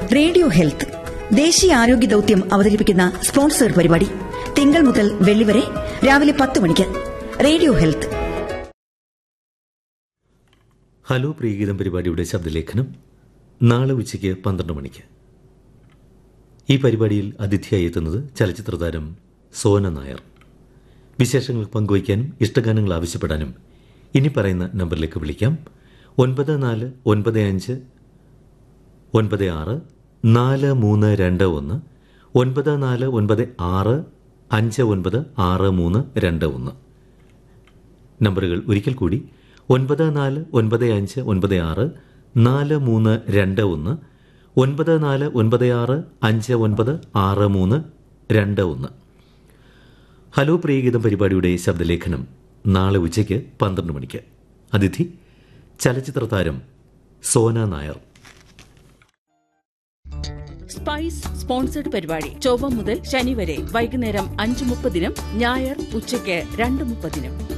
radio health ദേശീയ ആരോഗ്യ ദൌത്യം അവതരിപ്പിക്കുന്ന സ്പോൺസർ പരിപാടി തിങ്കൾ മുതൽ വെള്ളി വരെ രാവിലെ പത്ത് മണിക്ക് റേഡിയോ ഹെൽത്ത് ഹലോ പ്രിയഗീതം പരിപാടിയുടെ ശബ്ദലേഖനം നാളെ ഉച്ചയ്ക്ക് പന്ത്രണ്ട് മണിക്ക് ഈ പരിപാടിയിൽ അതിഥിയായി എത്തുന്നത് ചലച്ചിത്ര താരം സോന നായർ വിശേഷങ്ങൾ പങ്കുവയ്ക്കാനും ഇഷ്ടഗാനങ്ങൾ ആവശ്യപ്പെടാനും ഇനി പറയുന്ന നമ്പറിലേക്ക് വിളിക്കാം ഒൻപത് നാല് ഒൻപത് അഞ്ച് ഒൻപത് ആറ് നാല് മൂന്ന് രണ്ട് ഒന്ന് ഒൻപത് നാല് ഒൻപത് ആറ് അഞ്ച് ഒൻപത് ആറ് മൂന്ന് രണ്ട് ഒന്ന് നമ്പറുകൾ ഒരിക്കൽ കൂടി ഒൻപത് നാല് ഒൻപത് അഞ്ച് ഒൻപത് ആറ് നാല് മൂന്ന് രണ്ട് ഒന്ന് ഒൻപത് നാല് ഒൻപത് ആറ് അഞ്ച് ഒൻപത് ആറ് മൂന്ന് രണ്ട് ഒന്ന് ഹലോ പ്രിയഗീതം പരിപാടിയുടെ ശബ്ദലേഖനം നാളെ ഉച്ചയ്ക്ക് പന്ത്രണ്ട് മണിക്ക് അതിഥി ചലച്ചിത്ര താരം സോന നായർ സ്പൈസ് സ്പോൺസർഡ് പരിപാടി ചൊവ്വ മുതൽ ശനി വരെ വൈകുന്നേരം അഞ്ച് മുപ്പതിനും ഞായർ ഉച്ചയ്ക്ക് രണ്ട് മുപ്പതിനും